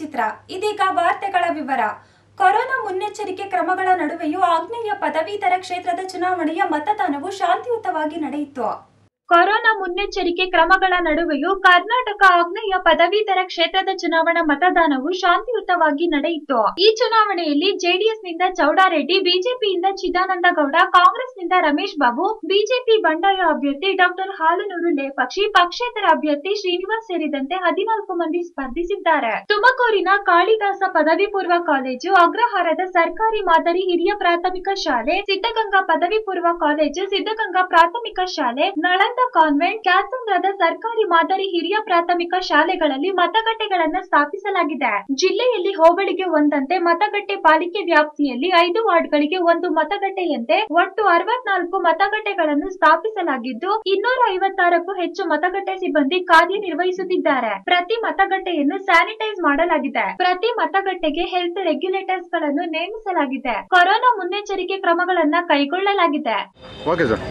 ಚಿತ್ರ ಇದೀಗ ವಾರ್ತೆಗಳ ವಿವರ ಕೊರೋನಾ ಮುನ್ನೆಚ್ಚರಿಕೆ ಕ್ರಮಗಳ ನಡುವೆಯೂ ಆಗ್ನೇಯ ಪದವೀಧರ ಕ್ಷೇತ್ರದ ಚುನಾವಣೆಯ ಮತದಾನವು ಶಾಂತಿಯುತವಾಗಿ ನಡೆಯಿತು ಕೊರೋನಾ ಮುನ್ನೆಚ್ಚರಿಕೆ ಕ್ರಮಗಳ ನಡುವೆಯೂ ಕರ್ನಾಟಕ ಆಗ್ನೇಯ ಪದವೀಧರ ಕ್ಷೇತ್ರದ ಚುನಾವಣಾ ಮತದಾನವು ಶಾಂತಿಯುತವಾಗಿ ನಡೆಯಿತು ಈ ಚುನಾವಣೆಯಲ್ಲಿ ಜೆಡಿಎಸ್ನಿಂದ ಚೌಡಾರೆಡ್ಡಿ ಬಿಜೆಪಿಯಿಂದ ಚಿದಾನಂದ ಗೌಡ ಕಾಂಗ್ರೆಸ್ನಿಂದ ರಮೇಶ್ ಬಾಬು ಬಿಜೆಪಿ ಬಂಡಾಯ ಅಭ್ಯರ್ಥಿ ಡಾಕ್ಟರ್ ಹಾಲನೂರು ಲೇಪಕ್ಷಿ ಪಕ್ಷೇತರ ಅಭ್ಯರ್ಥಿ ಶ್ರೀನಿವಾಸ್ ಸೇರಿದಂತೆ ಹದಿನಾಲ್ಕು ಮಂದಿ ಸ್ಪರ್ಧಿಸಿದ್ದಾರೆ ತುಮಕೂರಿನ ಕಾಳಿದಾಸ ಪದವಿ ಪೂರ್ವ ಕಾಲೇಜು ಅಗ್ರಹಾರದ ಸರ್ಕಾರಿ ಮಾದರಿ ಹಿರಿಯ ಪ್ರಾಥಮಿಕ ಶಾಲೆ ಸಿದ್ಧಗಂಗಾ ಪದವಿ ಪೂರ್ವ ಕಾಲೇಜು ಸಿದ್ಧಗಂಗಾ ಪ್ರಾಥಮಿಕ ಶಾಲೆ ನಳಂದ ಕಾನ್ವೆಂಟ್ ಕ್ಯಾಸಂದ್ರದ ಸರ್ಕಾರಿ ಮಾದರಿ ಹಿರಿಯ ಪ್ರಾಥಮಿಕ ಶಾಲೆಗಳಲ್ಲಿ ಮತಗಟ್ಟೆಗಳನ್ನ ಸ್ಥಾಪಿಸಲಾಗಿದೆ ಜಿಲ್ಲೆಯಲ್ಲಿ ಹೋಬಳಿಗೆ ಒಂದಂತೆ ಮತಗಟ್ಟೆ ಪಾಲಿಕೆ ವ್ಯಾಪ್ತಿಯಲ್ಲಿ ಐದು ವಾರ್ಡ್ಗಳಿಗೆ ಒಂದು ಮತಗಟ್ಟೆಯಂತೆ ಒಟ್ಟು ಅರವತ್ನಾಲ್ಕು ಮತಗಟ್ಟೆಗಳನ್ನು ಸ್ಥಾಪಿಸಲಾಗಿದ್ದು ಇನ್ನೂರ ಐವತ್ತಾರಕ್ಕೂ ಹೆಚ್ಚು ಮತಗಟ್ಟೆ ಸಿಬ್ಬಂದಿ ಕಾರ್ಯನಿರ್ವಹಿಸುತ್ತಿದ್ದಾರೆ ಪ್ರತಿ ಮತಗಟ್ಟೆಯನ್ನು ಸ್ಯಾನಿಟೈಸ್ ಮಾಡಲಾಗಿದೆ ಪ್ರತಿ ಮತಗಟ್ಟೆಗೆ ಹೆಲ್ತ್ ರೆಗ್ಯುಲೇಟರ್ಸ್ ಗಳನ್ನು ನೇಮಿಸಲಾಗಿದೆ ಕೊರೋನಾ ಮುನ್ನೆಚ್ಚರಿಕೆ ಕ್ರಮಗಳನ್ನ ಕೈಗೊಳ್ಳಲಾಗಿದೆ ಓಕೆ ಸರ್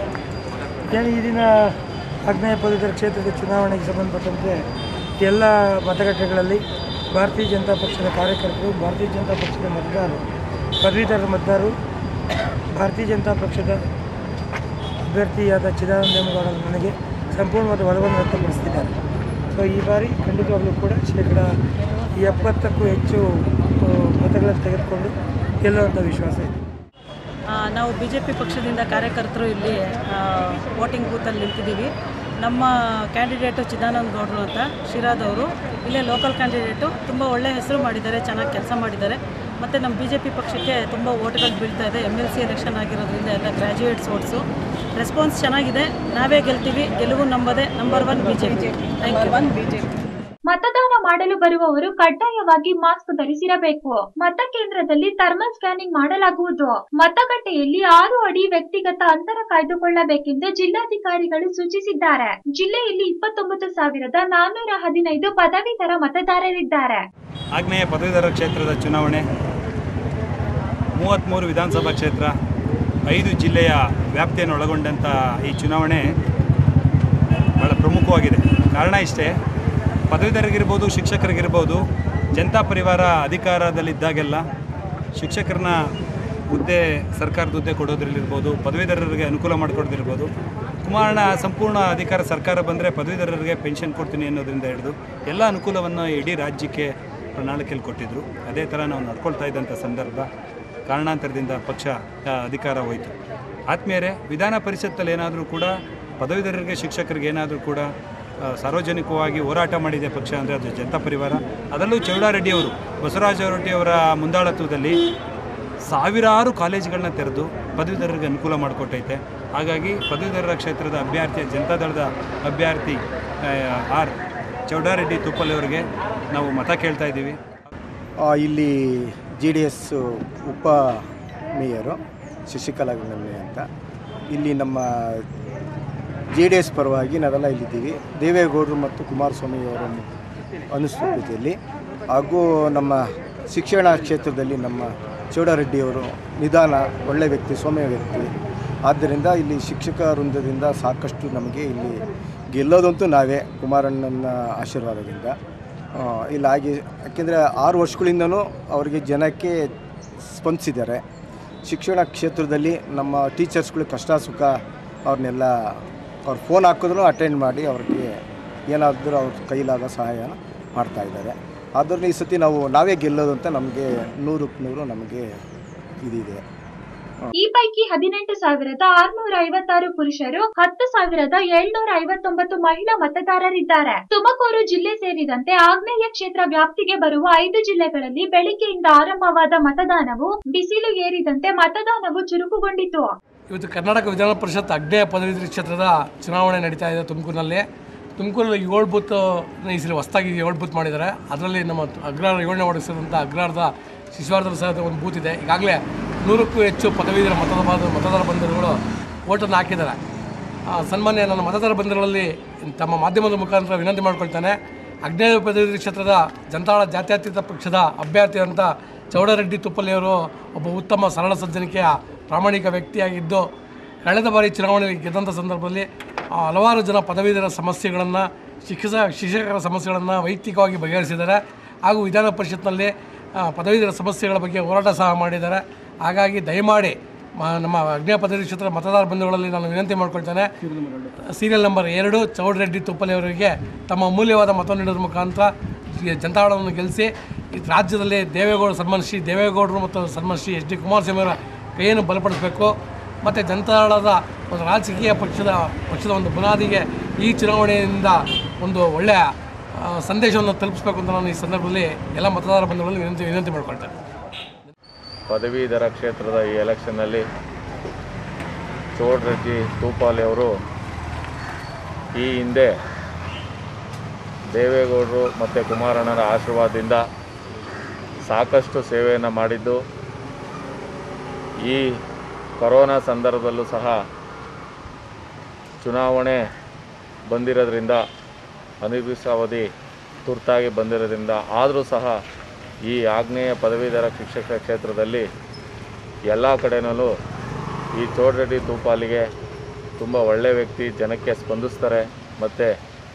ಏನು ಈ ದಿನ ಆಗ್ನೇಯ ಪದವೀಧರ ಕ್ಷೇತ್ರದ ಚುನಾವಣೆಗೆ ಸಂಬಂಧಪಟ್ಟಂತೆ ಎಲ್ಲ ಮತಗಟ್ಟೆಗಳಲ್ಲಿ ಭಾರತೀಯ ಜನತಾ ಪಕ್ಷದ ಕಾರ್ಯಕರ್ತರು ಭಾರತೀಯ ಜನತಾ ಪಕ್ಷದ ಮತದಾರರು ಪದವೀಧರ ಮತದಾರರು ಭಾರತೀಯ ಜನತಾ ಪಕ್ಷದ ಅಭ್ಯರ್ಥಿಯಾದ ಚಿದಾನಂದ ನನಗೆ ಸಂಪೂರ್ಣವಾದ ಒಲವನ್ನು ವ್ಯಕ್ತಪಡಿಸ್ತಿದ್ದಾರೆ ಸೊ ಈ ಬಾರಿ ಖಂಡಿತವಾಗಲೂ ಕೂಡ ಶೇಕಡ ಎಪ್ಪತ್ತಕ್ಕೂ ಹೆಚ್ಚು ಆ, ಮತಗಳನ್ನು ತೆಗೆದುಕೊಂಡು ಗೆಲ್ಲುವಂಥ ವಿಶ್ವಾಸ ಇದೆ ಆ, ನಾವು ಬಿ ಜೆ ಪಿ ಪಕ್ಷದಿಂದ ಕಾರ್ಯಕರ್ತರು ಇಲ್ಲಿ ವೋಟಿಂಗ್ ಬೂತಲ್ಲಿ ನಿಂತಿದ್ದೀವಿ ನಮ್ಮ ಕ್ಯಾಂಡಿಡೇಟು ಚಿದಾನಂದ ಗೌಡರು ಅಂತ ಶಿರಾದವರು ಇಲ್ಲೇ ಲೋಕಲ್ ಕ್ಯಾಂಡಿಡೇಟು ತುಂಬ ಒಳ್ಳೆ ಹೆಸರು ಮಾಡಿದ್ದಾರೆ ಚೆನ್ನಾಗಿ ಕೆಲಸ ಮಾಡಿದ್ದಾರೆ ಮತ್ತು ನಮ್ಮ ಬಿ ಜೆ ಪಿ ಪಕ್ಷಕ್ಕೆ ತುಂಬ ಓಟ್ಗಳು ಬೀಳ್ತಾ ಇದೆ ಎಮ್ ಎಲ್ ಸಿ ಎಲೆಕ್ಷನ್ ಆಗಿರೋದ್ರಿಂದ ಎಲ್ಲ ಗ್ರ್ಯಾಜುಯೇಟ್ಸ್ ಓಟ್ಸು ರೆಸ್ಪಾನ್ಸ್ ಚೆನ್ನಾಗಿದೆ ನಾವೇ ಗೆಲ್ತೀವಿ ಗೆಲುವು ನಂಬದೆ number one B J P thank you one B J P ಮತದಾನ ಮಾಡಲು ಬರುವವರು ಕಡ್ಡಾಯವಾಗಿ ಮಾಸ್ಕ್ ಧರಿಸಿರಬೇಕು ಮತಕೇಂದ್ರದಲ್ಲಿ ಥರ್ಮಲ್ ಸ್ಕ್ಯಾನಿಂಗ್ ಮಾಡಲಾಗುವುದು ಮತಗಟ್ಟೆಯಲ್ಲಿ ಆರು ಅಡಿ ವ್ಯಕ್ತಿಗತ ಅಂತರ ಕಾಯ್ದುಕೊಳ್ಳಬೇಕೆಂದು ಜಿಲ್ಲಾಧಿಕಾರಿಗಳು ಸೂಚಿಸಿದ್ದಾರೆ ಜಿಲ್ಲೆಯಲ್ಲಿ ಇಪ್ಪತ್ತೊಂಬತ್ತು ಸಾವಿರದ ನಾನ್ನೂರ ಹದಿನೈದು ಪದವೀಧರ ಮತದಾರರಿದ್ದಾರೆ ಆಗ್ನೇಯ ಪದವೀಧರ ಕ್ಷೇತ್ರದ ಚುನಾವಣೆ ಮೂವತ್ತ್ಮೂರು ವಿಧಾನಸಭಾ ಕ್ಷೇತ್ರ ಐದು ಜಿಲ್ಲೆಯ ವ್ಯಾಪ್ತಿಯನ್ನು ಒಳಗೊಂಡಂಥ ಈ ಚುನಾವಣೆ ಭಾಳ ಪ್ರಮುಖವಾಗಿದೆ ಕಾರಣ ಇಷ್ಟೇ ಪದವೀಧರರಿಗಿರ್ಬೋದು ಶಿಕ್ಷಕರಿಗಿರ್ಬೋದು ಜನತಾ ಪರಿವಾರ ಅಧಿಕಾರದಲ್ಲಿದ್ದಾಗೆಲ್ಲ ಶಿಕ್ಷಕರನ್ನ ಹುದ್ದೆ ಸರ್ಕಾರದ ಹುದ್ದೆ ಕೊಡೋದ್ರಲ್ಲಿರ್ಬೋದು ಪದವೀಧರರಿಗೆ ಅನುಕೂಲ ಮಾಡಿಕೊಡೋದಿರ್ಬೋದು ಕುಮಾರಣ್ಣ ಸಂಪೂರ್ಣ ಅಧಿಕಾರ ಸರ್ಕಾರ ಬಂದರೆ ಪದವೀಧರರಿಗೆ ಪೆನ್ಷನ್ ಕೊಡ್ತೀನಿ ಅನ್ನೋದ್ರಿಂದ ಹಿಡಿದು ಎಲ್ಲ ಅನುಕೂಲವನ್ನು ಇಡೀ ರಾಜ್ಯಕ್ಕೆ ಪ್ರಣಾಳಿಕೆಯಲ್ಲಿ ಕೊಟ್ಟಿದ್ದರು ಅದೇ ಥರ ನಾವು ನಡ್ಕೊಳ್ತಾ ಇದ್ದಂಥ ಸಂದರ್ಭ ಕಾರಣಾಂತರದಿಂದ ಪಕ್ಷ ಆ, ಅಧಿಕಾರ ಹೋಯಿತು ಆತ್ಮೀಯರೇ ವಿಧಾನ ಪರಿಷತ್ತಲ್ಲಿ ಏನಾದರೂ ಕೂಡ ಪದವೀಧರರಿಗೆ ಶಿಕ್ಷಕರಿಗೆ ಏನಾದರೂ ಕೂಡ ಆ, ಸಾರ್ವಜನಿಕವಾಗಿ ಹೋರಾಟ ಮಾಡಿದೆ ಪಕ್ಷ ಅಂದರೆ ಅದು ಜನತಾ ಪರಿವಾರ ಅದರಲ್ಲೂ ಚೌಡಾರೆಡ್ಡಿಯವರು ಬಸವರಾಜ ಹೊರಟ್ಟಿಯವರ ಮುಂದಾಳತ್ವದಲ್ಲಿ ಸಾವಿರಾರು ಕಾಲೇಜುಗಳನ್ನ ತೆರೆದು ಪದವೀಧರರಿಗೆ ಅನುಕೂಲ ಮಾಡಿಕೊಟ್ಟೈತೆ ಹಾಗಾಗಿ ಪದವೀಧರರ ಕ್ಷೇತ್ರದ ಅಭ್ಯರ್ಥಿ ಜನತಾದಳದ ಅಭ್ಯರ್ಥಿ ಆ, ಆರ್ ಚೌಡಾರೆಡ್ಡಿ ತುಪ್ಪಲ್ ಅವರಿಗೆ ನಾವು ಮತ ಕೇಳ್ತಾ ಇದ್ದೀವಿ ಆ, ಇಲ್ಲಿ ಜಿ ಡಿ ಎಸ್ ಉಪ ಮೇಯರು ಶಶಿಕಲಾ ಗಂಗಮ್ಮೆ ಅಂತ ಇಲ್ಲಿ ನಮ್ಮ ಜೆ ಡಿ ಎಸ್ ಪರವಾಗಿ ನಾವೆಲ್ಲ ಇಲ್ಲಿದ್ದೀವಿ ದೇವೇಗೌಡರು ಮತ್ತು ಕುಮಾರಸ್ವಾಮಿ ಅವರ ಅನುಸ್ತುತಿಯಲ್ಲಿ ಹಾಗೂ ನಮ್ಮ ಶಿಕ್ಷಣ ಕ್ಷೇತ್ರದಲ್ಲಿ ನಮ್ಮ ಚೌಡಾರೆಡ್ಡಿಯವರು ನಿಧಾನ ಒಳ್ಳೆಯ ವ್ಯಕ್ತಿ ಸೌಮ್ಯ ವ್ಯಕ್ತಿ ಆದ್ದರಿಂದ ಇಲ್ಲಿ ಶಿಕ್ಷಕ ವೃಂದದಿಂದ ಸಾಕಷ್ಟು ನಮಗೆ ಇಲ್ಲಿ ಗೆಲ್ಲೋದಂತೂ ನಾವೇ ಕುಮಾರಣ್ಣನ ಆಶೀರ್ವಾದದಿಂದ ಆ, ಇಲ್ಲ ಹಾಗೆ ಯಾಕೆಂದರೆ ಆರು ವರ್ಷಗಳಿಂದನೂ ಅವರಿಗೆ ಜನಕ್ಕೆ ಸ್ಪಂದಿಸಿದ್ದಾರೆ ಶಿಕ್ಷಣ ಕ್ಷೇತ್ರದಲ್ಲಿ ನಮ್ಮ ಟೀಚರ್ಸ್ಗಳು ಕಷ್ಟ ಸುಖ ಅವ್ರನ್ನೆಲ್ಲ ಅವ್ರು ಫೋನ್ ಹಾಕಿದ್ರು ಅಟೆಂಡ್ ಮಾಡಿ ಅವ್ರಿಗೆ ಏನಾದರೂ ಅವ್ರ ಕೈಲಾದ ಸಹಾಯ ಮಾಡ್ತಾ ಇದ್ದಾರೆ ಆದ್ದರಿಂದ ಈ ಸತಿ ನಾವು ನಾವೇ ಗೆಲ್ಲೋದು ಅಂತ ನಮಗೆ ನೂರಕ್ಕೆ ನೂರು ನಮಗೆ ಇದಿದೆ ಈ ಪೈಕಿ ಹದಿನೆಂಟು ಸಾವಿರದ ಆರುನೂರ ಐವತ್ತಾರು ಪುರುಷರು ಹತ್ತು ಸಾವಿರದ ಏಳ್ನೂರ ಐವತ್ತೊಂಬತ್ತು ಮಹಿಳಾ ಮತದಾರರಿದ್ದಾರೆ ತುಮಕೂರು ಜಿಲ್ಲೆ ಸೇರಿದಂತೆ ಆಗ್ನೇಯ ಕ್ಷೇತ್ರ ವ್ಯಾಪ್ತಿಗೆ ಬರುವ ಐದು ಜಿಲ್ಲೆಗಳಲ್ಲಿ ಬೆಳಿಗ್ಗೆಯಿಂದ ಆರಂಭವಾದ ಮತದಾನವು ಬಿಸಿಲು ಏರಿದಂತೆ ಮತದಾನವು ಚುರುಕುಗೊಂಡಿತು ಇವತ್ತು ಕರ್ನಾಟಕ ವಿಧಾನ ಪರಿಷತ್ ಆಗ್ನೇಯ ಪದವೀಧರ ಕ್ಷೇತ್ರದ ಚುನಾವಣೆ ನಡೀತಾ ಇದೆ ತುಮಕೂರಿನಲ್ಲಿ ತುಮಕೂರಲ್ಲಿ ಏಳು ಬೂತ್ ಈ ಸಲ ಹೊಸದಾಗಿ ಏಳು ಬೂತ್ ಮಾಡಿದ್ದಾರೆ ಅದರಲ್ಲಿ ನಮ್ಮ ಅಗ್ರಹಾರ ಏಳನೇ ವಾರ್ಡ್ ಸೇರಿದಂಥ ಅಗ್ರಹಾರದ ಶಿಶುವಾರ್ಧನ ಸಹ ಒಂದು ಬೂತ್ ಇದೆ ಈಗಾಗಲೇ ನೂರಕ್ಕೂ ಹೆಚ್ಚು ಪದವೀಧರ ಮತದಾರ ಮತದಾರ ಬಂಧುಗಳು ಓಟನ್ನು ಹಾಕಿದ್ದಾರೆ ಆ, ಸನ್ಮಾನ್ಯ ನನ್ನ ಮತದಾರ ಬಂಧುಗಳಲ್ಲಿ ತಮ್ಮ ಮಾಧ್ಯಮದ ಮುಖಾಂತರ ವಿನಂತಿ ಮಾಡ್ಕೊಳ್ತಾನೆ ಆಗ್ನೇಯ ಪದವೀಧರ ಕ್ಷೇತ್ರದ ಜನತಾಳ ಜಾತ್ಯತೀತ ಪಕ್ಷದ ಅಭ್ಯರ್ಥಿ ಅಂತ ಚೌಡರೆಡ್ಡಿ ತುಪ್ಪಲಿಯವರು ಒಬ್ಬ ಉತ್ತಮ ಸರಳ ಸಜ್ಜನಿಕೆಯ ಪ್ರಾಮಾಣಿಕ ವ್ಯಕ್ತಿಯಾಗಿದ್ದು ಕಳೆದ ಬಾರಿ ಚುನಾವಣೆಯಲ್ಲಿ ಗೆದ್ದಂಥ ಸಂದರ್ಭದಲ್ಲಿ ಆ, ಹಲವಾರು ಜನ ಪದವೀಧರ ಸಮಸ್ಯೆಗಳನ್ನು ಶಿಕ್ಷಕ ಶಿಕ್ಷಕರ ಸಮಸ್ಯೆಗಳನ್ನು ವೈಯಕ್ತಿಕವಾಗಿ ಬಗೆಹರಿಸಿದ್ದಾರೆ ಹಾಗೂ ವಿಧಾನ ಪರಿಷತ್ನಲ್ಲಿ ಆ, ಪದವೀಧರ ಸಮಸ್ಯೆಗಳ ಬಗ್ಗೆ ಹೋರಾಟ ಸಹ ಮಾಡಿದ್ದಾರೆ ಹಾಗಾಗಿ ದಯಮಾಡಿ ಮ- ನಮ್ಮ ಅಗ್ನೇಯ ಪದವಿ ಕ್ಷೇತ್ರ ಮತದಾರ ಬಂಧುಗಳಲ್ಲಿ ನಾನು ವಿನಂತಿ ಮಾಡ್ಕೊಳ್ತೇನೆ ಸೀರಿಯಲ್ ನಂಬರ್ ಎರಡು ಚೌಡರೆಡ್ಡಿ ತುಪ್ಪಲಿ ಅವರಿಗೆ ತಮ್ಮ ಅಮೂಲ್ಯವಾದ ಮತ ನೀಡೋದ್ರ ಮುಖಾಂತರ ಈ ಜನತಾದಳವನ್ನು ಗೆಲ್ಲಿಸಿ ಈ ರಾಜ್ಯದಲ್ಲಿ ದೇವೇಗೌಡರು ಸನ್ಮಾನಿಸಿ ದೇವೇಗೌಡರು ಮತ್ತು ಸನ್ಮಾನಿಸಿ ಎಚ್ ಡಿ ಕುಮಾರಸ್ವಾಮಿ ಅವರ ಕೈಯನ್ನು ಬಲಪಡಿಸಬೇಕು ಮತ್ತು ಜನತಾದಳದ ಒಂದು ರಾಜಕೀಯ ಪಕ್ಷದ ಪಕ್ಷದ ಒಂದು ಬುನಾದಿಗೆ ಈ ಚುನಾವಣೆಯಿಂದ ಒಂದು ಒಳ್ಳೆಯ ಆ, ಸಂದೇಶವನ್ನು ತಲುಪಿಸಬೇಕು ಅಂತ ನಾನು ಈ ಸಂದರ್ಭದಲ್ಲಿ ಎಲ್ಲ ಮತದಾರ ಬಂಧುಗಳಲ್ಲಿ ವಿನಂತಿ ವಿನಂತಿ ಮಾಡ್ಕೊಳ್ತೇನೆ ಪದವೀಧರ ಕ್ಷೇತ್ರದ ಈ ಎಲೆಕ್ಷನ್ನಲ್ಲಿ ಚೋಡ್ರೆಡ್ಡಿ ತೂಪಾಲಿ ಅವರು ಈ ಹಿಂದೆ ದೇವೇಗೌಡರು ಮತ್ತು ಕುಮಾರಣ್ಣರ ಆಶೀರ್ವಾದದಿಂದ ಸಾಕಷ್ಟು ಸೇವೆಯನ್ನು ಮಾಡಿದ್ದು ಈ ಕೊರೋನಾ ಸಂದರ್ಭದಲ್ಲೂ ಸಹ ಚುನಾವಣೆ ಬಂದಿರೋದ್ರಿಂದ ಅನಿರ್ದಿಷ್ಟಾವಧಿ ತುರ್ತಾಗಿ ಬಂದಿರೋದ್ರಿಂದ ಆದರೂ ಸಹ ಈ ಆಗ್ನೇಯ ಪದವೀಧರ ಶಿಕ್ಷಕ ಕ್ಷೇತ್ರದಲ್ಲಿ ಎಲ್ಲ ಕಡೆನಲ್ಲೂ ಈ ಚೋಡ್ರೆಡ್ಡಿ ತೂಪಾಲಿಗೆ ತುಂಬ ಒಳ್ಳೆಯ ವ್ಯಕ್ತಿ ಜನಕ್ಕೆ ಸ್ಪಂದಿಸ್ತಾರೆ ಮತ್ತು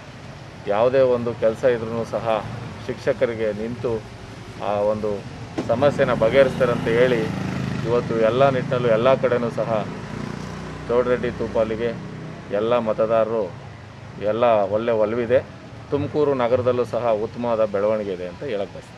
ಯಾವುದೇ ಒಂದು ಕೆಲಸ ಇದ್ರೂ ಸಹ ಶಿಕ್ಷಕರಿಗೆ ನಿಂತು ಆ ಒಂದು ಸಮಸ್ಯೆನ ಬಗೆಹರಿಸ್ತಾರೆ ಅಂತ ಹೇಳಿ ಇವತ್ತು ಎಲ್ಲ ನಿಟ್ಟಿನಲ್ಲೂ ಎಲ್ಲ ಕಡೆನೂ ಸಹ ಚೌಡ್ರೆಡ್ಡಿ ತೂಪಾಲಿಗೆ ಎಲ್ಲ ಮತದಾರರು ಎಲ್ಲ ಒಳ್ಳೆ ಒಲವಿದೆ ತುಮಕೂರು ನಗರದಲ್ಲೂ ಸಹ ಉತ್ತಮವಾದ ಬೆಳವಣಿಗೆ ಇದೆ ಅಂತ ಹೇಳಕ್ ಬಯಸ್ತೀನಿ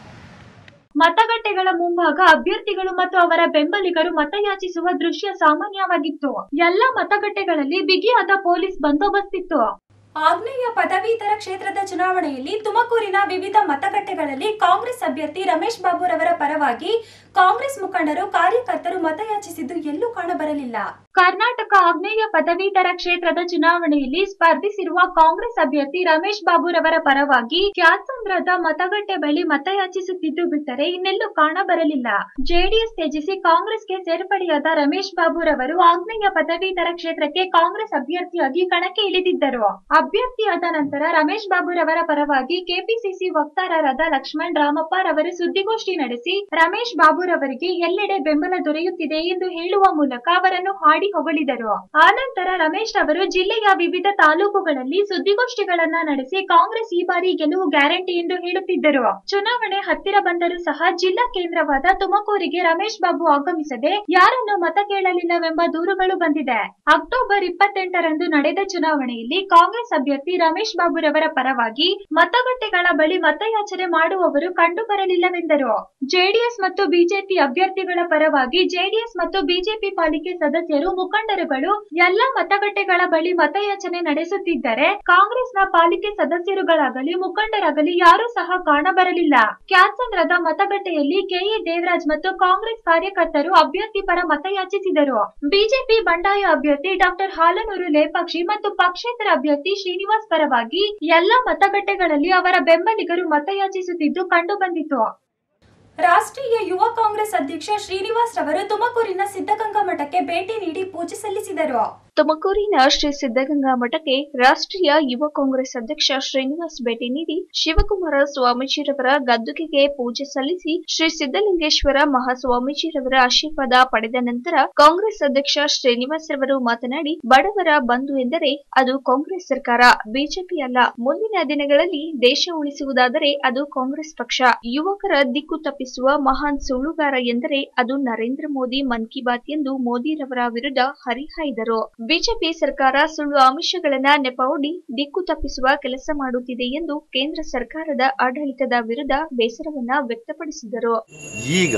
ಮತಗಟ್ಟೆಗಳ ಮುಂಭಾಗ ಅಭ್ಯರ್ಥಿಗಳು ಮತ್ತು ಅವರ ಬೆಂಬಲಿಗರು ಮತಯಾಚಿಸುವ ದೃಶ್ಯ ಸಾಮಾನ್ಯವಾಗಿತ್ತು ಎಲ್ಲ ಮತಗಟ್ಟೆಗಳಲ್ಲಿ ಬಿಗಿಯಾದ ಪೊಲೀಸ್ ಬಂದೋಬಸ್ತ್ ಇತ್ತು ಆಗ್ನೇಯ ಪದವೀಧರ ಕ್ಷೇತ್ರದ ಚುನಾವಣೆಯಲ್ಲಿ ತುಮಕೂರಿನ ವಿವಿಧ ಮತಗಟ್ಟೆಗಳಲ್ಲಿ ಕಾಂಗ್ರೆಸ್ ಅಭ್ಯರ್ಥಿ ರಮೇಶ್ ಬಾಬುರವರ ಪರವಾಗಿ ಕಾಂಗ್ರೆಸ್ ಮುಖಂಡರು ಕಾರ್ಯಕರ್ತರು ಮತಯಾಚಿಸಿದ್ದು ಎಲ್ಲೂ ಕಾಣಬರಲಿಲ್ಲ ಕರ್ನಾಟಕ ಆಗ್ನೇಯ ಪದವೀಧರ ಕ್ಷೇತ್ರದ ಚುನಾವಣೆಯಲ್ಲಿ ಸ್ಪರ್ಧಿಸಿರುವ ಕಾಂಗ್ರೆಸ್ ಅಭ್ಯರ್ಥಿ ರಮೇಶ್ ಬಾಬುರವರ ಪರವಾಗಿ ಕ್ಯಾತ್ಸಂದ್ರದ ಮತಗಟ್ಟೆ ಬಳಿ ಮತಯಾಚಿಸುತ್ತಿದ್ದು ಬಿಟ್ಟರೆ ಇನ್ನೆಲ್ಲೂ ಕಾಣಬರಲಿಲ್ಲ ಜೆಡಿಎಸ್ ತ್ಯಜಿಸಿ ಕಾಂಗ್ರೆಸ್ಗೆ ಸೇರ್ಪಡೆಯಾದ ರಮೇಶ್ ಬಾಬುರವರು ಆಗ್ನೇಯ ಪದವೀಧರ ಕ್ಷೇತ್ರಕ್ಕೆ ಕಾಂಗ್ರೆಸ್ ಅಭ್ಯರ್ಥಿಯಾಗಿ ಕಣಕ್ಕೆ ಇಳಿದಿದ್ದರು ಅಭ್ಯರ್ಥಿಯಾದ ನಂತರ ರಮೇಶ್ ಬಾಬುರವರ ಪರವಾಗಿ ಕೆಪಿಸಿಸಿ ವಕ್ತಾರರಾದ ಲಕ್ಷ್ಮಣ್ ರಾಮಪ್ಪ ರವರು ಸುದ್ದಿಗೋಷ್ಠಿ ನಡೆಸಿ ರಮೇಶ್ ಬಾಬುರವರಿಗೆ ಎಲ್ಲೆಡೆ ಬೆಂಬಲ ದೊರೆಯುತ್ತಿದೆ ಎಂದು ಹೇಳುವ ಮೂಲಕ ಅವರನ್ನು ಹಾಡಿ ಹೊಗಳಿದರು ಆನಂತರ ರಮೇಶ್ ಅವರು ಜಿಲ್ಲೆಯ ವಿವಿಧ ತಾಲೂಕುಗಳಲ್ಲಿ ಸುದ್ದಿಗೋಷ್ಠಿಗಳನ್ನ ನಡೆಸಿ ಕಾಂಗ್ರೆಸ್ ಈ ಬಾರಿ ಗೆಲುವು ಗ್ಯಾರಂಟಿ ಎಂದು ಹೇಳುತ್ತಿದ್ದರು ಚುನಾವಣೆ ಹತ್ತಿರ ಬಂದರೂ ಸಹ ಜಿಲ್ಲಾ ಕೇಂದ್ರವಾದ ತುಮಕೂರಿಗೆ ರಮೇಶ್ ಬಾಬು ಆಗಮಿಸದೆ ಯಾರನ್ನು ಮತ ಕೇಳಲಿಲ್ಲವೆಂಬ ದೂರುಗಳು ಬಂದಿದೆ ಅಕ್ಟೋಬರ್ ಇಪ್ಪತ್ತೆಂಟರಂದು ನಡೆದ ಚುನಾವಣೆಯಲ್ಲಿ ಕಾಂಗ್ರೆಸ್ ಅಭ್ಯರ್ಥಿ ರಮೇಶ್ ಬಾಬುರವರ ಪರವಾಗಿ ಮತಗಟ್ಟೆಗಳ ಬಳಿ ಮತಯಾಚನೆ ಮಾಡುವವರು ಕಂಡು ಬರಲಿಲ್ಲವೆಂದರು ಜೆಡಿಎಸ್ ಮತ್ತು ಬಿಜೆಪಿ ಅಭ್ಯರ್ಥಿಗಳ ಪರವಾಗಿ ಜೆಡಿಎಸ್ ಮತ್ತು ಬಿಜೆಪಿ ಪಾಲಿಕೆ ಸದಸ್ಯರು ಮುಖಂಡರುಗಳು ಎಲ್ಲ ಮತಗಟ್ಟೆಗಳ ಬಳಿ ಮತಯಾಚನೆ ನಡೆಸುತ್ತಿದ್ದರೆ ಕಾಂಗ್ರೆಸ್ನ ಪಾಲಿಕೆ ಸದಸ್ಯರುಗಳಾಗಲಿ ಮುಖಂಡರಾಗಲಿ ಯಾರೂ ಸಹ ಕಾಣಬರಲಿಲ್ಲ ಕ್ಯಾತ್ಸಂದ್ರದ ಮತಗಟ್ಟೆಯಲ್ಲಿ ಕೆಎ ದೇವರಾಜ್ ಮತ್ತು ಕಾಂಗ್ರೆಸ್ ಕಾರ್ಯಕರ್ತರು ಅಭ್ಯರ್ಥಿ ಪರ ಮತಯಾಚಿಸಿದರು ಬಿಜೆಪಿ ಬಂಡಾಯ ಅಭ್ಯರ್ಥಿ ಡಾಕ್ಟರ್ ಹಾಲನೂರು ಲೇಪಾಕ್ಷಿ ಮತ್ತು ಪಕ್ಷೇತರ ಅಭ್ಯರ್ಥಿ ಶ್ರೀನಿವಾಸ್ ಪರವಾಗಿ ಎಲ್ಲ ಮತಗಟ್ಟೆಗಳಲ್ಲಿ ಅವರ ಬೆಂಬಲಿಗರು ಮತಯಾಚಿಸುತ್ತಿದ್ದು ಕಂಡುಬಂದಿತು ರಾಷ್ಟ್ರೀಯ ಯುವ ಕಾಂಗ್ರೆಸ್ ಅಧ್ಯಕ್ಷ ಶ್ರೀನಿವಾಸ್ ರವರು ತುಮಕೂರಿನ ಸಿದ್ಧಗಂಗಾ ಮಠಕ್ಕೆ ಭೇಟಿ ನೀಡಿ ಪೂಜೆ ಸಲ್ಲಿಸಿದರು ತುಮಕೂರಿನ ಶ್ರೀ ಸಿದ್ದಗಂಗಾ ಮಠಕ್ಕೆ ರಾಷ್ಟ್ರೀಯ ಯುವ ಕಾಂಗ್ರೆಸ್ ಅಧ್ಯಕ್ಷ ಶ್ರೀನಿವಾಸ್ ಭೇಟಿ ನೀಡಿ ಶಿವಕುಮಾರ ಸ್ವಾಮೀಜಿರವರ ಗದ್ದುಗೆಗೆ ಪೂಜೆ ಸಲ್ಲಿಸಿ ಶ್ರೀ ಸಿದ್ದಲಿಂಗೇಶ್ವರ ಮಹಾಸ್ವಾಮೀಜಿರವರ ಆಶೀರ್ವಾದ ಪಡೆದ ನಂತರ ಕಾಂಗ್ರೆಸ್ ಅಧ್ಯಕ್ಷ ಶ್ರೀನಿವಾಸ್ ರವರು ಮಾತನಾಡಿ ಬಡವರ ಬಂಧು ಎಂದರೆ ಅದು ಕಾಂಗ್ರೆಸ್ ಸರ್ಕಾರ ಬಿಜೆಪಿ ಅಲ್ಲ ಮುಂದಿನ ದಿನಗಳಲ್ಲಿ ದೇಶ ಉಳಿಸುವುದಾದರೆ ಅದು ಕಾಂಗ್ರೆಸ್ ಪಕ್ಷ ಯುವಕರ ದಿಕ್ಕು ತಪ್ಪಿಸುವ ಮಹಾನ್ ಸುಳ್ಳುಗಾರ ಎಂದರೆ ಅದು ನರೇಂದ್ರ ಮೋದಿ ಮನ್ ಕಿ ಬಾತ್ ಎಂದು ಮೋದಿರವರ ವಿರುದ್ಧ ಹರಿಹಾಯ್ದರು ಬಿಜೆಪಿ ಸರ್ಕಾರ ಸುಳ್ಳು ಆಮಿಷಗಳನ್ನ ನೆಪವೊಡ್ಡಿ ದಿಕ್ಕು ತಪ್ಪಿಸುವ ಕೆಲಸ ಮಾಡುತ್ತಿದೆ ಎಂದು ಕೇಂದ್ರ ಸರ್ಕಾರದ ಆಡಳಿತದ ವಿರುದ್ಧ ಬೇಸರವನ್ನ ವ್ಯಕ್ತಪಡಿಸಿದರು ಈಗ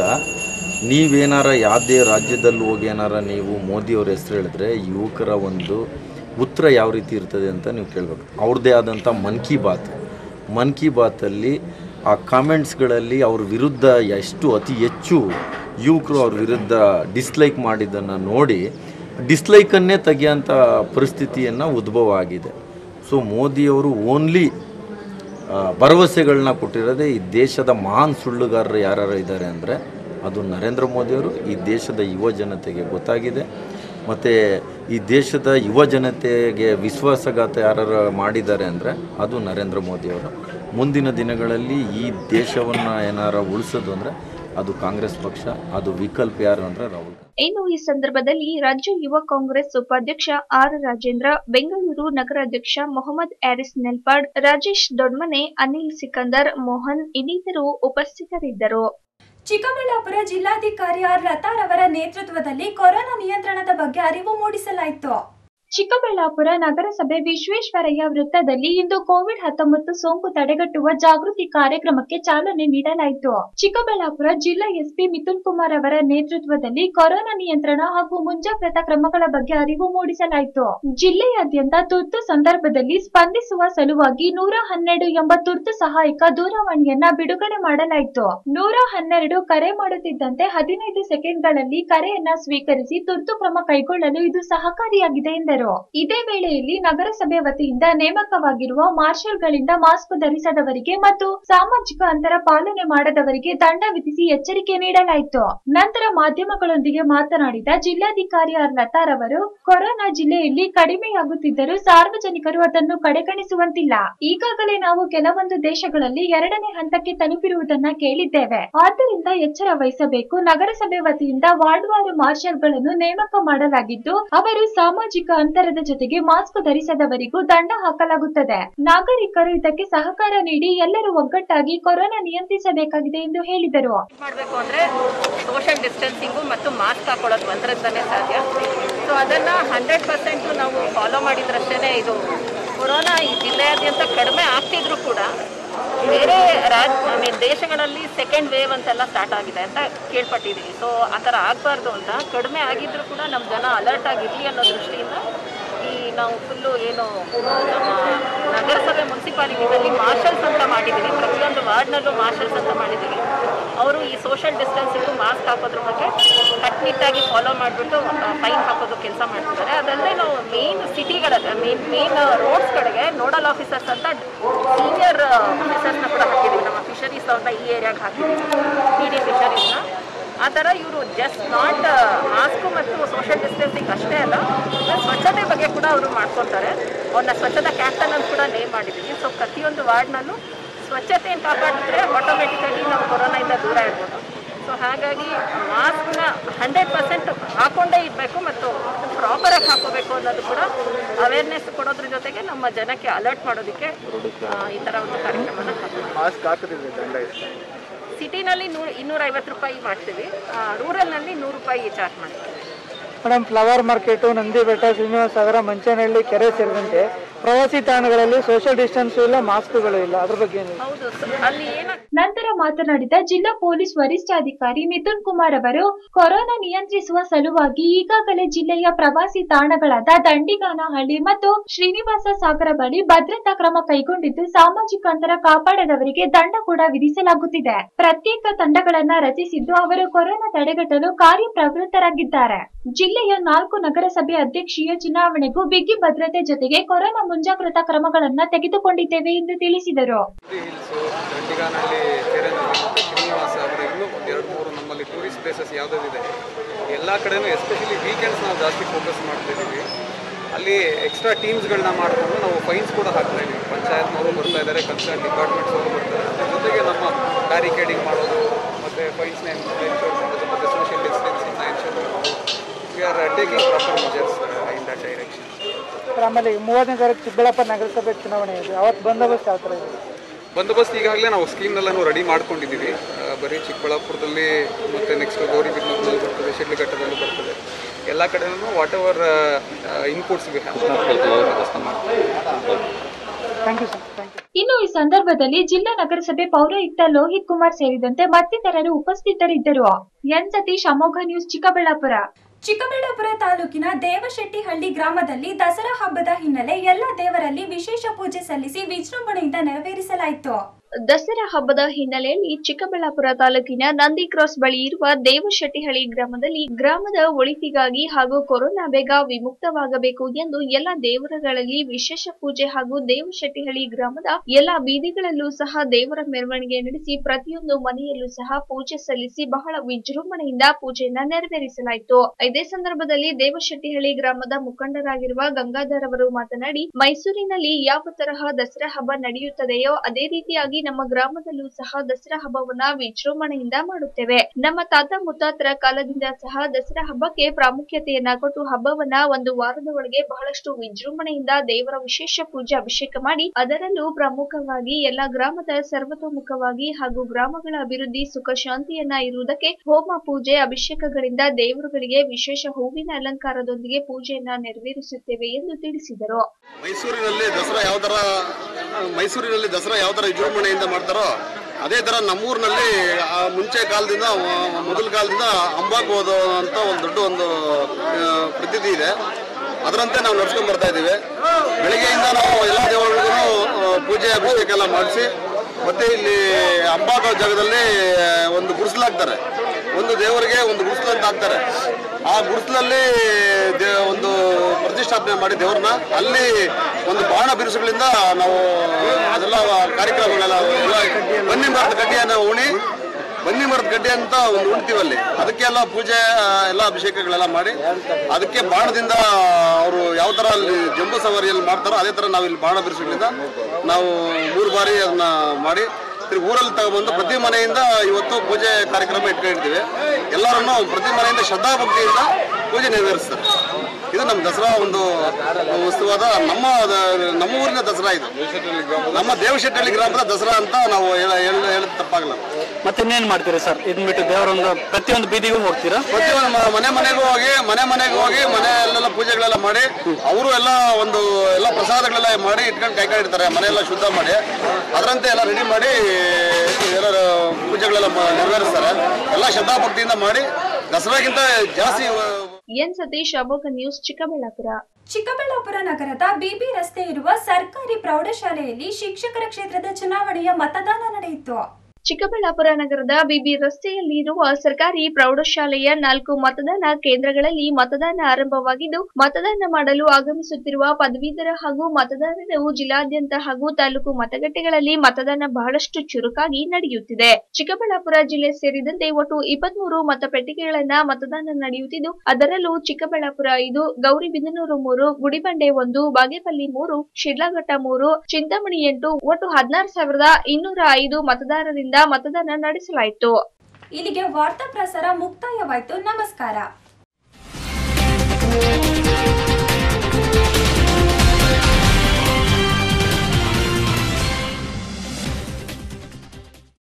ನೀವೇನಾರ ಯಾವುದೇ ರಾಜ್ಯದಲ್ಲಿ ಹೋಗಿ ಏನಾರ ನೀವು ಮೋದಿಯವ್ರ ಹೆಸರು ಹೇಳಿದ್ರೆ ಯುವಕರ ಒಂದು ಉತ್ತರ ಯಾವ ರೀತಿ ಇರ್ತದೆ ಅಂತ ನೀವು ಕೇಳಬೇಕು ಅವ್ರದ್ದೇ ಆದಂಥ ಮನ್ ಕಿ ಬಾತ್ ಮನ್ ಕಿ ಬಾತಲ್ಲಿ ಆ ಕಾಮೆಂಟ್ಸ್ಗಳಲ್ಲಿ ಅವ್ರ ವಿರುದ್ಧ ಎಷ್ಟು ಅತಿ ಹೆಚ್ಚು ಯುವಕರು ಅವ್ರ ವಿರುದ್ಧ ಡಿಸ್ಲೈಕ್ ಮಾಡಿದ್ದನ್ನು ನೋಡಿ ಡಿಸ್ಲೈಕನ್ನೇ ತೆಗೆಯೋಂಥ ಪರಿಸ್ಥಿತಿಯನ್ನು ಉದ್ಭವ ಆಗಿದೆ ಸೊ ಮೋದಿಯವರು ಓನ್ಲಿ ಭರವಸೆಗಳನ್ನ ಕೊಟ್ಟಿರೋದೇ ಈ ದೇಶದ ಮಹಾನ್ ಸುಳ್ಳುಗಾರರು ಯಾರ್ಯಾರು ಇದ್ದಾರೆ ಅಂದರೆ ಅದು ನರೇಂದ್ರ ಮೋದಿಯವರು ಈ ದೇಶದ ಯುವ ಜನತೆಗೆ ಗೊತ್ತಾಗಿದೆ ಮತ್ತು ಈ ದೇಶದ ಯುವ ಜನತೆಗೆ ವಿಶ್ವಾಸಘಾತ ಯಾರು ಮಾಡಿದ್ದಾರೆ ಅಂದರೆ ಅದು ನರೇಂದ್ರ ಮೋದಿಯವರು ಮುಂದಿನ ದಿನಗಳಲ್ಲಿ ಈ ದೇಶವನ್ನು ಏನಾರ ಉಳಿಸೋದು ಅಂದರೆ ಅದು ಕಾಂಗ್ರೆಸ್ ಪಕ್ಷ ಅದು ವಿಕಲ್ಪ ಯಾರು ಅಂದರೆ ರಾಹುಲ್ ಗಾಂಧಿ ಇನ್ನು ಈ ಸಂದರ್ಭದಲ್ಲಿ ರಾಜ್ಯ ಯುವ ಕಾಂಗ್ರೆಸ್ ಉಪಾಧ್ಯಕ್ಷ ಆರ್ ರಾಜೇಂದ್ರ ಬೆಂಗಳೂರು ನಗರಾಧ್ಯಕ್ಷ ಮೊಹಮ್ಮದ್ ಆರಿಸ್ ನೆಲ್ಪಾಡ್ ರಾಜೇಶ್ ದೊಡ್ಮನೆ ಅನಿಲ್ ಸಿಕಂದರ್ ಮೋಹನ್ ಇನ್ನಿತರು ಉಪಸ್ಥಿತರಿದ್ದರು ಚಿಕ್ಕಬಳ್ಳಾಪುರ ಜಿಲ್ಲಾಧಿಕಾರಿ ಆರ್ ಲತಾರವರ ನೇತೃತ್ವದಲ್ಲಿ ಕೊರೋನಾ ನಿಯಂತ್ರಣದ ಬಗ್ಗೆ ಅರಿವು ಮೂಡಿಸಲಾಯಿತು ಚಿಕ್ಕಬಳ್ಳಾಪುರ ನಗರಸಭೆ ವಿಶ್ವೇಶ್ವರಯ್ಯ ವೃತ್ತದಲ್ಲಿ ಇಂದು ಕೋವಿಡ್ ಹತ್ತೊಂಬತ್ತು ಸೋಂಕು ತಡೆಗಟ್ಟುವ ಜಾಗೃತಿ ಕಾರ್ಯಕ್ರಮಕ್ಕೆ ಚಾಲನೆ ನೀಡಲಾಯಿತು ಚಿಕ್ಕಬಳ್ಳಾಪುರ ಜಿಲ್ಲಾ ಎಸ್ಪಿ ಮಿಥುನ್ ಕುಮಾರ್ ಅವರ ನೇತೃತ್ವದಲ್ಲಿ ಕೊರೋನಾ ನಿಯಂತ್ರಣ ಹಾಗೂ ಮುಂಜಾಗ್ರತಾ ಕ್ರಮಗಳ ಬಗ್ಗೆ ಅರಿವು ಮೂಡಿಸಲಾಯಿತು ಜಿಲ್ಲೆಯಾದ್ಯಂತ ತುರ್ತು ಸಂದರ್ಭದಲ್ಲಿ ಸ್ಪಂದಿಸುವ ಸಲುವಾಗಿ ನೂರ ಹನ್ನೆರಡು ಎಂಬ ತುರ್ತು ಸಹಾಯಕ ದೂರವಾಣಿಯನ್ನ ಬಿಡುಗಡೆ ಮಾಡಲಾಯಿತು ನೂರ ಹನ್ನೆರಡು ಕರೆ ಮಾಡುತ್ತಿದ್ದಂತೆ ಹದಿನೈದು ಸೆಕೆಂಡ್ಗಳಲ್ಲಿ ಕರೆಯನ್ನ ಸ್ವೀಕರಿಸಿ ತುರ್ತು ಕ್ರಮ ಕೈಗೊಳ್ಳಲು ಇದು ಸಹಕಾರಿಯಾಗಿದೆ ಎಂದರು ಇದೇ ವೇಳೆಯಲ್ಲಿ ನಗರಸಭೆ ವತಿಯಿಂದ ನೇಮಕವಾಗಿರುವ ಮಾರ್ಷಲ್ಗಳಿಂದ ಮಾಸ್ಕ್ ಧರಿಸದವರಿಗೆ ಮತ್ತು ಸಾಮಾಜಿಕ ಅಂತರ ಪಾಲನೆ ಮಾಡದವರಿಗೆ ದಂಡ ವಿಧಿಸಿ ಎಚ್ಚರಿಕೆ ನೀಡಲಾಯಿತು ನಂತರ ಮಾಧ್ಯಮಗಳೊಂದಿಗೆ ಮಾತನಾಡಿದ ಜಿಲ್ಲಾಧಿಕಾರಿ ಆರ್ ಲತಾರವರು ಕೊರೋನಾ ಜಿಲ್ಲೆಯಲ್ಲಿ ಕಡಿಮೆಯಾಗುತ್ತಿದ್ದರೂ ಸಾರ್ವಜನಿಕರು ಅದನ್ನು ಕಡೆಗಣಿಸುವಂತಿಲ್ಲ ಈಗಾಗಲೇ ನಾವು ಕೆಲವೊಂದು ದೇಶಗಳಲ್ಲಿ ಎರಡನೇ ಹಂತಕ್ಕೆ ತಲುಪಿರುವುದನ್ನ ಕೇಳಿದ್ದೇವೆ ಆದ್ದರಿಂದ ಎಚ್ಚರ ವಹಿಸಬೇಕು ನಗರಸಭೆ ವತಿಯಿಂದ ವಾರ್ಡ್ವಾರು ಮಾರ್ಷಲ್ಗಳನ್ನು ನೇಮಕ ಮಾಡಲಾಗಿದ್ದು ಅವರು ಸಾಮಾಜಿಕ ಅಂತರದ ಜೊತೆಗೆ ಮಾಸ್ಕ್ ಧರಿಸದವರಿಗೂ ದಂಡ ಹಾಕಲಾಗುತ್ತದೆ ನಾಗರಿಕರು ಇದಕ್ಕೆ ಸಹಕಾರ ನೀಡಿ ಎಲ್ಲರೂ ಒಗ್ಗಟ್ಟಾಗಿ ಕೊರೋನಾ ನಿಯಂತ್ರಿಸಬೇಕಾಗಿದೆ ಎಂದು ಹೇಳಿದರು ಮಾಡಬೇಕು ಅಂದರೆ ಸೋಷಿಯಲ್ ಡಿಸ್ಟೆನ್ಸಿಂಗು ಮತ್ತು ಮಾಸ್ಕ್ ಹಾಕೊಳ್ಳೋದು ಒಂದರಿಂದನೇ ಸಾಧ್ಯ ಸೊ ಅದನ್ನು ಹಂಡ್ರೆಡ್ ಪರ್ಸೆಂಟು ನಾವು ಫಾಲೋ ಮಾಡಿದ್ರಷ್ಟೇ ಇದು ಕೊರೋನಾ ಈ ಜಿಲ್ಲೆಯಾದ್ಯಂತ ಕಡಿಮೆ ಆಗ್ತಿದ್ರು ಕೂಡ ಬೇರೆ ರಾಜ್ ಐ ಮೀನ್ ದೇಶಗಳಲ್ಲಿ ಸೆಕೆಂಡ್ ವೇವ್ ಅಂತೆಲ್ಲ ಸ್ಟಾರ್ಟ್ ಆಗಿದೆ ಅಂತ ಕೇಳ್ಪಟ್ಟಿದ್ದೀವಿ ಸೊ ಆ ಥರ ಆಗಬಾರ್ದು ಅಂತ ಕಡಿಮೆ ಆಗಿದ್ರು ಕೂಡ ನಮ್ಮ ಜನ ಅಲರ್ಟ್ ಆಗಿರಲಿ ಅನ್ನೋ ದೃಷ್ಟಿಯಿಂದ ಈ ನಾವು ಫುಲ್ಲು ಏನು ನಮ್ಮ ನಗರಸಭೆ ಮುನ್ಸಿಪಾಲಿಟಿನಲ್ಲಿ ಮಾರ್ಷಲ್ಸ್ ಅಂತ ಮಾಡಿದ್ದೀವಿ ಪ್ರತಿಯೊಂದು ವಾರ್ಡ್ನಲ್ಲೂ ಮಾರ್ಷಲ್ಸ್ ಅಂತ ಮಾಡಿದ್ದೀವಿ ಅವರು ಈ ಸೋಷಿಯಲ್ ಡಿಸ್ಟೆನ್ಸಿಂಗು ಮಾಸ್ಕ್ ಹಾಕೋದ್ರ ಬಗ್ಗೆ ಕಟ್ನಿಟ್ಟಾಗಿ ಫಾಲೋ ಮಾಡಿಬಿಟ್ಟು ಫೈನ್ ಹಾಕೋದು ಕೆಲಸ ಮಾಡ್ತಿದ್ದಾರೆ ಅದಲ್ಲದೆ ನಾವು ಮೇನ್ ಸಿಟಿಗಳಲ್ಲಿ ಮೇನ್ ಮೇನ್ ರೋಡ್ಸ್ಗಳಿಗೆ ನೋಡಲ್ ಆಫೀಸರ್ಸ್ ಅಂತ ಸೀನಿಯರ್ ಆಫೀಸರ್ಸ್ನ ಕೂಡ ಹಾಕಿದ್ದೀವಿ ನಮ್ಮ ಫಿಶರೀಸ್ ಅವ್ರನ್ನ ಈ ಏರಿಯಾಗೆ ಹಾಕಿದ್ದೀವಿ ಡಿ ಡಿ ಫಿಶರೀಸ್ನ ಆ ಥರ ಇವರು ಜಸ್ಟ್ ನಾಟ್ ಮಾಸ್ಕು ಮತ್ತು ಸೋಷಿಯಲ್ ಡಿಸ್ಟೆನ್ಸಿಂಗ್ ಅಷ್ಟೇ ಅಲ್ಲ ಸ್ವಚ್ಛತೆ ಬಗ್ಗೆ ಕೂಡ ಅವರು ಮಾಡ್ಕೊತಾರೆ ಅವ್ರನ್ನ ಸ್ವಚ್ಛತಾ ಕ್ಯಾಪ್ಟನ್ ಅಂತ ಕೂಡ ನೇಮ್ ಮಾಡಿದ್ದೀವಿ ಸೊ ಪ್ರತಿಯೊಂದು ವಾರ್ಡ್ನಲ್ಲೂ ಸ್ವಚ್ಛತೆಯನ್ನು ಕಾಪಾಡಿದ್ರೆ ಆಟೋಮೆಟಿಕಲಿ ನಾವು ಕೊರೋನಾಯಿಂದ ದೂರ ಇರ್ಬೋದು ಸೊ ಹಾಗಾಗಿ ಮಾಸ್ಕ್ನ ಹಂಡ್ರೆಡ್ ಪರ್ಸೆಂಟ್ ಹಾಕೊಂಡೇ ಇರಬೇಕು ಮತ್ತು ಪ್ರಾಪರಾಗಿ ಹಾಕೋಬೇಕು ಅನ್ನೋದು ಕೂಡ ಅವೇರ್ನೆಸ್ ಕೊಡೋದ್ರ ಜೊತೆಗೆ ನಮ್ಮ ಜನಕ್ಕೆ ಅಲರ್ಟ್ ಮಾಡೋದಕ್ಕೆ ಆ, ಈ ಥರ ಒಂದು ಕಾರ್ಯಕ್ರಮನ ಹಾಕ್ತೀವಿ ಮಾಸ್ಕ್ ಹಾಕದಿದ್ರೆ ದಂಡ ಎಷ್ಟು ಸಿಟಿನಲ್ಲಿ ನೂರ ಇನ್ನೂರೈವತ್ತು ರೂಪಾಯಿ ಮಾಡ್ತೀವಿ ರೂರಲ್ನಲ್ಲಿ ನೂರು ರೂಪಾಯಿ ಚಾರ್ಜ್ ಮಾಡ್ತೀವಿ ಮೇಡಮ್ ಫ್ಲವರ್ ಮಾರ್ಕೆಟು ನಂದಿ ಬೆಟ್ಟ ಶ್ರೀನಿವಾಸ ಸಾಗರ ಮಂಚನಹಳ್ಳಿ ಕೆರೆ ಸೇರಿದಂತೆ ಪ್ರವಾಸಿ ತಾಣಗಳಲ್ಲಿ ಸೋಷಿಯಲ್ ಡಿಸ್ಟೆನ್ಸ್ ಇಲ್ಲ ಮಾಸ್ಕ್ಗಳು ಇಲ್ಲ ಅದ್ರ ಬಗ್ಗೆ ಏನು ಹೌದು ಸೊ ಅಲ್ಲಿ ಏನ ನಂತರ ಮಾತನಾಡಿದ ಜಿಲ್ಲಾ ಪೊಲೀಸ್ ವರಿಷ್ಠಾಧಿಕಾರಿ ಮಿಥುನ್ ಕುಮಾರ್ ಅವರು ಕೊರೋನಾ ನಿಯಂತ್ರಿಸುವ ಸಲುವಾಗಿ ಈಗಾಗಲೇ ಜಿಲ್ಲೆಯ ಪ್ರವಾಸಿ ತಾಣಗಳಾದ ದಂಡಿಗಾನಹಳ್ಳಿ ಮತ್ತು ಶ್ರೀನಿವಾಸ ಸಾಗರ ಬಳಿ ಭದ್ರತಾ ಕ್ರಮ ಕೈಗೊಂಡಿದ್ದು ಸಾಮಾಜಿಕ ಅಂತರ ಕಾಪಾಡದವರಿಗೆ ದಂಡ ಕೂಡ ವಿಧಿಸಲಾಗುತ್ತಿದೆ ಪ್ರತ್ಯೇಕ ತಂಡಗಳನ್ನ ರಚಿಸಿದ್ದು ಅವರು ಕೊರೋನಾ ತಡೆಗಟ್ಟಲು ಕಾರ್ಯಪ್ರವೃತ್ತರಾಗಿದ್ದಾರೆ ಜಿಲ್ಲೆಯ ನಾಲ್ಕು ನಗರಸಭೆ ಅಧ್ಯಕ್ಷೀಯ ಚುನಾವಣೆಗೂ ಬಿಗಿ ಭದ್ರತೆ ಜೊತೆಗೆ ಕೊರೋನಾ ಮುಂಜಾಗ್ರತಾ ಕ್ರಮಗಳನ್ನ ತೆಗೆದುಕೊಂಡಿದ್ದೇವೆ ಎಂದು ತಿಳಿಸಿದರು ಹಿಲ್ಸು ದಂಡಿಗಾನಹಳ್ಳಿ ಕೆರೆನಲ್ಲಿ ಶ್ರೀನಿವಾಸ ಅವರ ಇನ್ನೂ ಒಂದು ಎರಡು ಮೂರು ನಮ್ಮಲ್ಲಿ ಟೂರಿಸ್ಟ್ ಪ್ಲೇಸಸ್ ಯಾವುದಾದಿದೆ ಎಲ್ಲ ಕಡೆನೂ ಎಸ್ಪೆಷಲಿ ವೀಕೆಂಡ್ಸ್ ನಾವು ಜಾಸ್ತಿ ಫೋಕಸ್ ಮಾಡ್ತಾಯಿದ್ದೀವಿ ಅಲ್ಲಿ ಎಕ್ಸ್ಟ್ರಾ ಟೀಮ್ಸ್ಗಳನ್ನ ಮಾಡಿಕೊಂಡು ನಾವು ಫೈನ್ಸ್ ಕೂಡ ಹಾಕ್ತಾ ಇದ್ದೀವಿ ಪಂಚಾಯತ್ನವರು ಬರ್ತಾ ಇದ್ದಾರೆ ಕನ್ಸರ್ನ್ ಡಿಪಾರ್ಟ್ಮೆಂಟ್ಸ್ ಅವರು ಬರ್ತಾರೆ ಅದ್ರ ಜೊತೆಗೆ ನಮ್ಮ ಬ್ಯಾರಿಕೇಡಿಂಗ್ ಮಾಡೋದು ಮತ್ತು ಫೈನ್ಸ್ನ ಎನ್ಶೋರ್ ಮಾಡೋದು ಮತ್ತು ಸೋಷಿಯಲ್ ಡಿಸ್ಟೆನ್ಸಿಂಗ್ನ ಎನ್ಶೋರ್ ಮಾಡೋದು we are taking proper measures in that direction ಆಮೇಲೆ ಮೂವತ್ತನೇ ತಾರೀಕು ಚಿಕ್ಕಬಳ್ಳಾಪುರ ನಗರಸಭೆ ಚುನಾವಣೆ ಇದೆ ಅವತ್ತು ಬಂದೋಬಸ್ತ್ ಯಾವ ಥರ ಇದೆ ಬಂದೋಬಸ್ತ್ ಈಗಾಗಲೇ ನಾವು ಸ್ಕೀಮ್ನೆಲ್ಲನೂ ರೆಡಿ ಮಾಡ್ಕೊಂಡಿದ್ದೀವಿ ಆ, ಬರೀ ಚಿಕ್ಕಬಳ್ಳಾಪುರದಲ್ಲಿ ಮತ್ತು ನೆಕ್ಸ್ಟ್ ಗೌರಿಬಿದನೂರಿನಲ್ಲಿ ಬರ್ತದೆ ಶಿಡ್ಲಘಟ್ಟದಲ್ಲೂ ಬರ್ತದೆ ಎಲ್ಲ ಕಡೆನೂ whatever inputs we thank you sir thank you ಇನ್ನು ಈ ಸಂದರ್ಭದಲ್ಲಿ ಜಿಲ್ಲಾ ನಗರಸಭೆ ಪೌರಾಯುಕ್ತ ಲೋಹಿತ್ ಕುಮಾರ್ ಸೇರಿದಂತೆ ಮತ್ತಿತರರು ಉಪಸ್ಥಿತರಿದ್ದರು ಎನ್ ಸತೀಶ್ ಅಮೋಘ ನ್ಯೂಸ್ ಚಿಕ್ಕಬಳ್ಳಾಪುರ ಚಿಕ್ಕಬಳ್ಳಾಪುರ ತಾಲೂಕಿನ ದೇವಶೆಟ್ಟಿಹಳ್ಳಿ ಗ್ರಾಮದಲ್ಲಿ ದಸರಾ ಹಬ್ಬದ ಹಿನ್ನೆಲೆ ಎಲ್ಲ ದೇವರಲ್ಲಿ ವಿಶೇಷ ಪೂಜೆ ಸಲ್ಲಿಸಿ ವಿಜೃಂಭಣೆಯಿಂದ ನೆರವೇರಿಸಲಾಯಿತು ದಸರಾ ಹಬ್ಬದ ಹಿನ್ನೆಲೆಯಲ್ಲಿ ಚಿಕ್ಕಬಳ್ಳಾಪುರ ತಾಲೂಕಿನ ನಂದಿ ಕ್ರಾಸ್ ಬಳಿ ಇರುವ ದೇವಶೆಟ್ಟಿಹಳ್ಳಿ ಗ್ರಾಮದಲ್ಲಿ ಗ್ರಾಮದ ಒಳಿತಿಗಾಗಿ ಹಾಗೂ ಕೊರೋನಾ ಬೇಗ ವಿಮುಕ್ತವಾಗಬೇಕು ಎಂದು ಎಲ್ಲ ದೇವರುಗಳಲ್ಲಿ ವಿಶೇಷ ಪೂಜೆ ಹಾಗೂ ದೇವಶೆಟ್ಟಿಹಳ್ಳಿ ಗ್ರಾಮದ ಎಲ್ಲ ಬೀದಿಗಳಲ್ಲೂ ಸಹ ದೇವರ ಮೆರವಣಿಗೆ ನಡೆಸಿ ಪ್ರತಿಯೊಂದು ಮನೆಯಲ್ಲೂ ಸಹ ಪೂಜೆ ಸಲ್ಲಿಸಿ ಬಹಳ ವಿಜೃಂಭಣೆಯಿಂದ ಪೂಜೆಯನ್ನ ನೆರವೇರಿಸಲಾಯಿತು ಇದೇ ಸಂದರ್ಭದಲ್ಲಿ ದೇವಶೆಟ್ಟಿಹಳ್ಳಿ ಗ್ರಾಮದ ಮುಖಂಡರಾಗಿರುವ ಗಂಗಾಧರ್ ಅವರು ಮಾತನಾಡಿ ಮೈಸೂರಿನಲ್ಲಿ ಯಾವ ತರಹ ದಸರಾ ಹಬ್ಬ ನಡೆಯುತ್ತದೆಯೋ ಅದೇ ರೀತಿಯಾಗಿ ನಮ್ಮ ಗ್ರಾಮದಲ್ಲೂ ಸಹ ದಸರಾ ಹಬ್ಬವನ್ನ ವಿಜೃಂಭಣೆಯಿಂದ ಮಾಡುತ್ತೇವೆ ನಮ್ಮ ತಾತ ಮುತ್ತಾತರ ಕಾಲದಿಂದ ಸಹ ದಸರಾ ಹಬ್ಬಕ್ಕೆ ಪ್ರಾಮುಖ್ಯತೆಯನ್ನ ಕೊಟ್ಟು ಹಬ್ಬವನ್ನ ಒಂದು ವಾರದ ಒಳಗೆ ಬಹಳಷ್ಟು ವಿಜೃಂಭಣೆಯಿಂದ ದೇವರ ವಿಶೇಷ ಪೂಜೆ ಅಭಿಷೇಕ ಮಾಡಿ ಅದರಲ್ಲೂ ಪ್ರಮುಖವಾಗಿ ಎಲ್ಲ ಗ್ರಾಮದ ಸರ್ವತೋಮುಖವಾಗಿ ಹಾಗೂ ಗ್ರಾಮಗಳ ಅಭಿವೃದ್ಧಿ ಸುಖ ಶಾಂತಿಯನ್ನ ಇರುವುದಕ್ಕೆ ಹೋಮ ಪೂಜೆ ಅಭಿಷೇಕಗಳಿಂದ ದೇವರುಗಳಿಗೆ ವಿಶೇಷ ಹೂವಿನ ಅಲಂಕಾರದೊಂದಿಗೆ ಪೂಜೆಯನ್ನ ನೆರವೇರಿಸುತ್ತೇವೆ ಎಂದು ತಿಳಿಸಿದರು ಮೈಸೂರಿನಲ್ಲಿ ದಸರಾ ಯಾವ ಥರ ಮೈಸೂರಿನಲ್ಲಿ ದಸರಾ ಯಾವ ಥರ ವಿಜೃಂಭಣೆಯಿಂದ ಮಾಡ್ತಾರೋ ಅದೇ ಥರ ನಮ್ಮೂರಿನಲ್ಲಿ ಆ ಮುಂಚೆ ಕಾಲದಿಂದ ಆ, ಮೊದಲ ಕಾಲದಿಂದ ಅಂಬಾಕ್ ಹೋದು ಅಂತ ಒಂದು ದೊಡ್ಡ ಒಂದು ಆ, ಪ್ರತೀತಿ ಇದೆ ಅದರಂತೆ ನಾವು ನಡ್ಸ್ಕೊಂಡ್ ಬರ್ತಾ ಇದ್ದೀವಿ ಬೆಳಿಗ್ಗೆಯಿಂದ ನಾವು ಎಲ್ಲ ದೇವರುಗಳಿಗೂ ಆ, ಪೂಜೆ ಅಭಿಷೇಕ ಎಲ್ಲ ಮಾಡಿಸಿ ಮತ್ತೆ ಇಲ್ಲಿ ಅಂಬಾಕ ಜಾಗದಲ್ಲಿ ಒಂದು ಗುಡಿಸ್ಲಾಗ್ತಾರೆ ಒಂದು ದೇವರಿಗೆ ಒಂದು ಗುಡಿಸ್ಲು ಅಂತ ಹಾಕ್ತಾರೆ ಆ ಗುಡಿಸ್ಲಲ್ಲಿ ದೇ ಒಂದು ಪ್ರತಿಷ್ಠಾಪನೆ ಮಾಡಿ ದೇವ್ರನ್ನ ಅಲ್ಲಿ ಒಂದು ಬಾಣ ಬಿರುಸುಗಳಿಂದ ನಾವು ಅದೆಲ್ಲ ಕಾರ್ಯಕ್ರಮಗಳೆಲ್ಲ ಎಲ್ಲ ಬನ್ನಿ ಮರದ ಕಡ್ಡಿಯನ್ನು ಉಣಿ ಬನ್ನಿ ಮರದ ಗಡ್ಡೆ ಅಂತ ಒಂದು ಉಣ್ತೀವಿ ಅಲ್ಲಿ ಅದಕ್ಕೆಲ್ಲ ಪೂಜೆ ಆ, ಎಲ್ಲ ಅಭಿಷೇಕಗಳೆಲ್ಲ ಮಾಡಿ ಅದಕ್ಕೆ ಬಾಣದಿಂದ ಅವರು ಯಾವ ಥರ ಅಲ್ಲಿ ಜಂಬೂ ಸವಾರಿಯಲ್ಲಿ ಮಾಡ್ತಾರೋ ಅದೇ ಥರ ನಾವು ಇಲ್ಲಿ ಬಾಣ ಬಿರುಸುಗಳಿಂದ ನಾವು ಮೂರು ಬಾರಿ ಅದನ್ನ ಮಾಡಿ ತಿರ್ಗಿ ಊರಲ್ಲಿ ತಗೊಬಂದು ಪ್ರತಿ ಮನೆಯಿಂದ ಇವತ್ತು ಪೂಜೆ ಕಾರ್ಯಕ್ರಮ ಇಟ್ಕೊಂಡಿರ್ತೀವಿ ಎಲ್ಲರನ್ನು ಪ್ರತಿ ಮನೆಯಿಂದ ಶ್ರದ್ಧಾಭಕ್ತಿಯಿಂದ ಪೂಜೆ ನೆರವೇರಿಸ್ತಾರೆ ಇದು ನಮ್ಮ ದಸರಾ ಒಂದು ಉತ್ಸವದ ನಮ್ಮ ನಮ್ಮ ಊರಿನ ದಸರಾ ಇದು ನಮ್ಮ ದೇವಶೆಟ್ಟಳ್ಳಿ ಗ್ರಾಮದ ದಸರಾ ಅಂತ ನಾವು ಹೇಳ- ಹೇಳ- ಹೇಳಿದ್ ತಪ್ಪಾಗಲ್ಲ ಮತ್ತೆ ಇನ್ನೇನು ಮಾಡ್ತೀರಾ ಸರ್ ಇದನ್ನ ಬಿಟ್ಟು ದೇವರೊಂದು ಪ್ರತಿಯೊಂದು ಬೀದಿಗೂ ಹೋಗ್ತೀರಾ ಪ್ರತಿಯೊಂದು ಮ- ಮನೆ ಮನೆಗೂ ಹೋಗಿ ಮನೆ ಮನೆಗೂ ಹೋಗಿ ಮನೆಯಲ್ಲೆಲ್ಲ ಪೂಜೆಗಳೆಲ್ಲ ಮಾಡಿ ಅವರು ಎಲ್ಲ ಒಂದು ಎಲ್ಲ ಪ್ರಸಾದಗಳೆಲ್ಲ ಮಾಡಿ ಇಟ್ಕೊಂಡು ಕೈಕೊಂಡಿರ್ತಾರೆ ಮನೆಯೆಲ್ಲ ಶುದ್ಧ ಮಾಡಿ ಅದರಂತೆ ಎಲ್ಲ ರೆಡಿ ಮಾಡಿ ಎಲ್ಲ ಪೂಜೆಗಳೆಲ್ಲ ಮ- ನೆರವೇರಿಸ್ತಾರೆ ಎಲ್ಲ ಶ್ರದ್ಧಾಭಕ್ತಿಯಿಂದ ಮಾಡಿ ದಸರಾಗಿಂತ ಜಾಸ್ತಿ ಎನ್ ಸತೀಶ್ ಅಮೋಘ ನ್ಯೂಸ್ ಚಿಕ್ಕಬಳ್ಳಾಪುರ ಚಿಕ್ಕಬಳ್ಳಾಪುರ ನಗರದ ಬಿಬಿ ರಸ್ತೆ ಇರುವ ಸರ್ಕಾರಿ ಪ್ರೌಢಶಾಲೆಯಲ್ಲಿ ಶಿಕ್ಷಕರ ಕ್ಷೇತ್ರದ ಚುನಾವಣೆಯ ಮತದಾನ ನಡೆಯಿತು ಚಿಕ್ಕಬಳ್ಳಾಪುರ ನಗರದ ಬಿಬಿ ರಸ್ತೆಯಲ್ಲಿ ಇರುವ ಸರ್ಕಾರಿ ಪ್ರೌಢಶಾಲೆಯ ನಾಲ್ಕು ಮತದಾನ ಕೇಂದ್ರಗಳಲ್ಲಿ ಮತದಾನ ಆರಂಭವಾಗಿದ್ದು ಮತದಾನ ಮಾಡಲು ಆಗಮಿಸುತ್ತಿರುವ ಪದವೀಧರ ಹಾಗೂ ಮತದಾರರು ಜಿಲ್ಲಾದ್ಯಂತ ಹಾಗೂ ತಾಲೂಕು ಮತಗಟ್ಟೆಗಳಲ್ಲಿ ಮತದಾನ ಬಹಳಷ್ಟು ಚುರುಕಾಗಿ ನಡೆಯುತ್ತಿದೆ ಚಿಕ್ಕಬಳ್ಳಾಪುರ ಜಿಲ್ಲೆ ಸೇರಿದಂತೆ ಒಟ್ಟು ಇಪ್ಪತ್ಮೂರು ಮತಪೆಟ್ಟಿಗೆಗಳನ್ನ ಮತದಾನ ನಡೆಯುತ್ತಿದ್ದು ಅದರಲ್ಲೂ ಚಿಕ್ಕಬಳ್ಳಾಪುರ ಐದು ಗೌರಿಬಿದನೂರು ಮೂರು ಗುಡಿಬಂಡೆ ಒಂದು ಬಾಗೇಪಲ್ಲಿ ಮೂರು ಶಿಡ್ಲಘಟ್ಟ ಮೂರು ಚಿಂತಾಮಣಿ ಎಂಟು ಒಟ್ಟು ಹದಿನಾರು ಸಾವಿರದ ಇನ್ನೂರ ಐದು ಮತದಾರರಿಂದ ಮತದಾನ ನಡೆಸಲಾಯಿತು ಇಲ್ಲಿಗೆ ವಾರ್ತಾ ಪ್ರಸಾರ ಮುಕ್ತಾಯವಾಯಿತು ನಮಸ್ಕಾರ